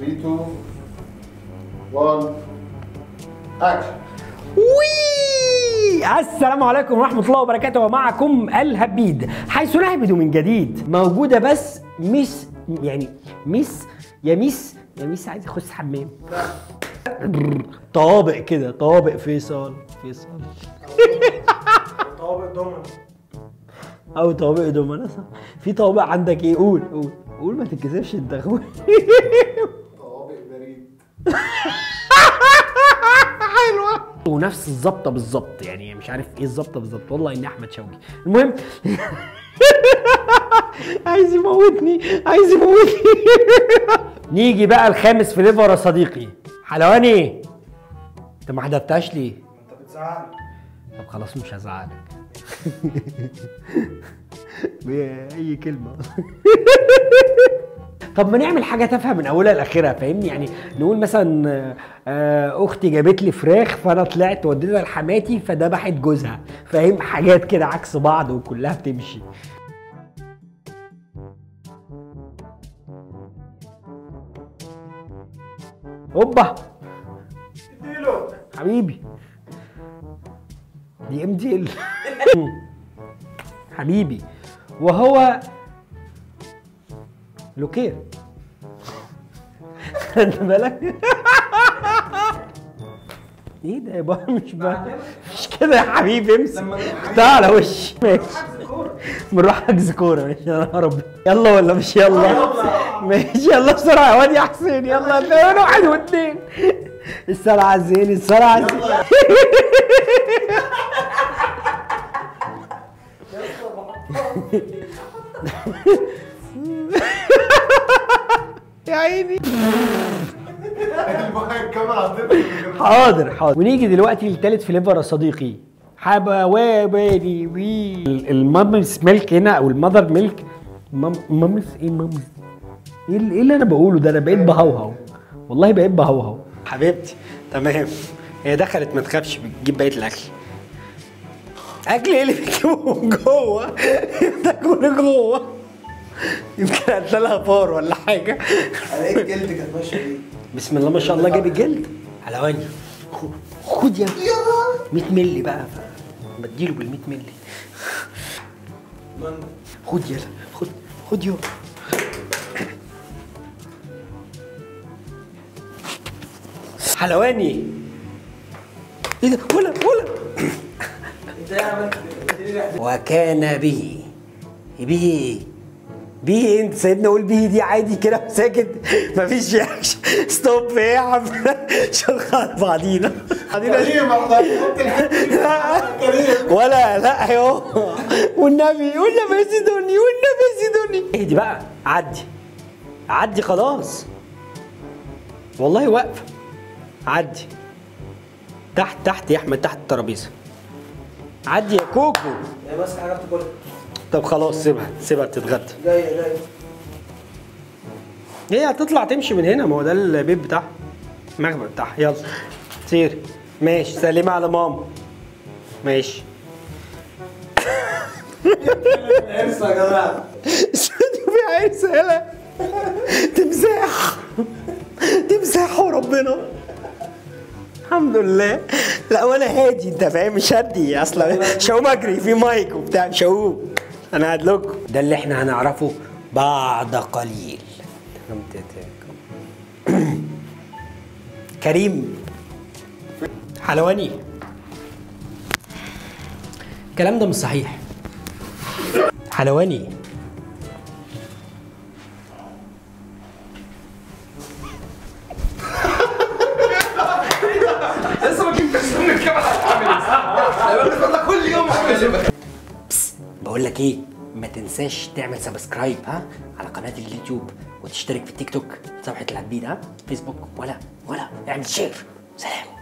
3 2 1 اكشن وي السلام عليكم ورحمة الله وبركاته ومعكم الهبيد حيث نهبد من جديد موجودة بس ميس يعني ميس يا ميس يا ميس عايز يخش حمام طوابق كده طوابق فيصل فيصل طوابق دومن او طوابق دومنا صح في طوابق عندك ايه قول قول قول ما تتكسفش انت اخويا طوابق بريد حلوه ونفس الظبطه بالظبط يعني مش عارف ايه الظبطه بالظبط والله اني احمد شوقي المهم عايز يموتني عايز يموتني نيجي بقى الخامس فليفر يا صديقي حلواني انت ما حدفتهاش ليه انت بتزعلني طب خلاص مش هزعلك اي كلمه طب ما نعمل حاجه تافهه من اولها لاخرها فاهمني يعني نقول مثلا آه، اختي جابت لي فراخ فانا طلعت وديتها لحماتي فذبحت جوزها فاهم حاجات كده عكس بعض وكلها بتمشي اوبا اديله حبيبي دي ام دي ال حبيبي وهو لوكير خد بالك ايه ده يا بابا مش بقى مش كده يا حبيبي امسك تعالى وش ماشي بنروح حجز كوره ماشي يا رب يلا ولا مش يلا ماشي يلا بسرعه يا واد يا حسين يلا اتنين واحد واثنين السرعه زين السرعه زين يا عيني الكاميرا عندنا حاضر حاضر ونيجي دلوقتي لتالت فليفر يا صديقي حبوابي وي المامس ميلك هنا او المذر ميلك مامس ايه مامس ايه اللي, إيه اللي انا بقوله ده انا بقيت بهوهو والله بقيت بهوهو حبيبتي تمام هي دخلت ما تخافش بتجيب بقيه الاكل اكل ايه اللي بتجيبه من جوه تاكل جوه يمكن هتلاقيها فار ولا حاجه عليك الجلد كانت ماشيه بيه بسم الله ما شاء الله جاب الجلد حلواني خد يا 100 مللي بقى بديله بال 100 مللي من خد يلا خد خد يوم حلواني ايه ده ولا ولا انت ايه عملت اديني ريحه وكان به به ايه؟ به ايه انت سيبني اقول به دي عادي كده ساكت مفيش رياكشن ستوب ايه يا عم شغال بعضينا بعضينا كريم حط الحته كريم ولا لا يو والنبي والنبي سيدوني والنبي سيدوني اهدي بقى عدي عدي خلاص والله واقفه عدي تحت تحت يا احمد تحت الترابيزه عدي يا كوكو هي ماسكه حاجه بتاكلها طب خلاص سيبها سيبها تتغدى جايه جايه هي هتطلع تمشي من هنا ما هو ده البيت بتاعها المخبأ بتاعها يلا سير ماشي سلمي على ماما ماشي ارسى يا جماعه استوديو في عرس يلا تمساح تمساح وربنا الحمد لله لا وانا هادي انت فاهم مش هدي اصلا مش هقوم اجري في مايك وبتاع مش هقوم انا قاعد لكم ده اللي احنا هنعرفه بعد قليل كريم حلواني الكلام ده مش صحيح حلواني لسه ما جبتش من الكاميرا كل يوم بقول لك ايه ما تنساش تعمل سبسكرايب ها على قناه اليوتيوب وتشترك في التيك توك صفحه العبيد ها فيسبوك ولا ولا اعمل شير سلام